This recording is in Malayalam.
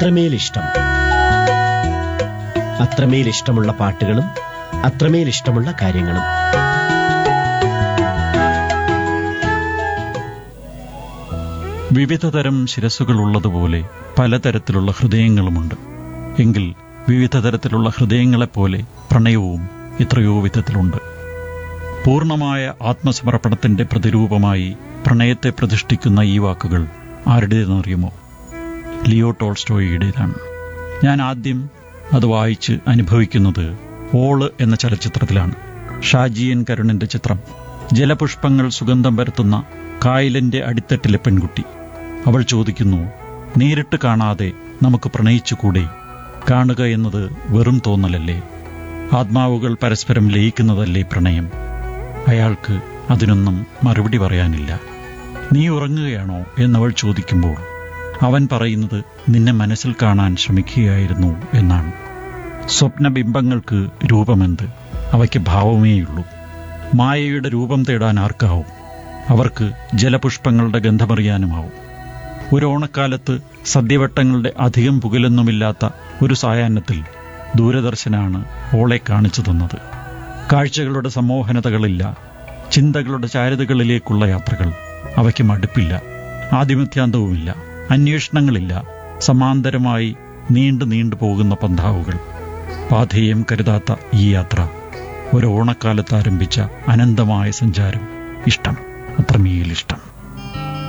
അത്രമേൽ ഇഷ്ടം അത്രമേൽ ഇഷ്ടമുള്ള പാട്ടുകളും അത്രമേൽ ഇഷ്ടമുള്ള കാര്യങ്ങളും വിവിധതരം ശിരസ്സുകളുള്ളതുപോലെ പലതരത്തിലുള്ള ഹൃദയങ്ങളുമുണ്ട് എങ്കിൽ വിവിധ തരത്തിലുള്ള ഹൃദയങ്ങളെപ്പോലെ പ്രണയവും എത്രയോ വിധത്തിലുണ്ട് പൂർണ്ണമായ ആത്മസമർപ്പണത്തിന്റെ പ്രതിരൂപമായി പ്രണയത്തെ പ്രതിഷ്ഠിക്കുന്ന ഈ വാക്കുകൾ ആരുടേതെന്നറിയുമോ ലിയോ ടോൾസ്റ്റോയിയുടേതാണ് ഞാൻ ആദ്യം അത് വായിച്ച് അനുഭവിക്കുന്നത് ഓള് എന്ന ചലച്ചിത്രത്തിലാണ് ഷാജിയൻ കരുണിന്റെ ചിത്രം ജലപുഷ്പങ്ങൾ സുഗന്ധം പരത്തുന്ന കായലിന്റെ അടിത്തട്ടിലെ പെൺകുട്ടി അവൾ ചോദിക്കുന്നു നേരിട്ട് കാണാതെ നമുക്ക് പ്രണയിച്ചുകൂടെ കാണുക എന്നത് വെറും തോന്നലല്ലേ ആത്മാവുകൾ പരസ്പരം ലയിക്കുന്നതല്ലേ പ്രണയം അയാൾക്ക് അതിനൊന്നും മറുപടി പറയാനില്ല നീ ഉറങ്ങുകയാണോ എന്നവൾ ചോദിക്കുമ്പോൾ അവൻ പറയുന്നത് നിന്നെ മനസ്സിൽ കാണാൻ ശ്രമിക്കുകയായിരുന്നു എന്നാണ് സ്വപ്നബിംബങ്ങൾക്ക് രൂപമെന്ത് അവയ്ക്ക് ഭാവമേയുള്ളൂ മായയുടെ രൂപം തേടാൻ ആർക്കാവും അവർക്ക് ജലപുഷ്പങ്ങളുടെ ഗന്ധമറിയാനുമാവും ഒരു ഓണക്കാലത്ത് സദ്യവട്ടങ്ങളുടെ അധികം പുകലൊന്നുമില്ലാത്ത ഒരു സായാഹ്നത്തിൽ ദൂരദർശനാണ് ഓളെ കാണിച്ചു തന്നത് കാഴ്ചകളുടെ സമ്മോഹനതകളില്ല ചിന്തകളുടെ ചാരുതകളിലേക്കുള്ള യാത്രകൾ അവയ്ക്ക് മടുപ്പില്ല ആദിമത്യാന്തവുമില്ല അന്വേഷണങ്ങളില്ല സമാന്തരമായി നീണ്ടു നീണ്ടു പോകുന്ന പന്താവുകൾ പാഥേയം കരുതാത്ത ഈ യാത്ര ഒരു ഓണക്കാലത്ത് ആരംഭിച്ച അനന്തമായ സഞ്ചാരം ഇഷ്ടം അത്രമേൽ ഇഷ്ടം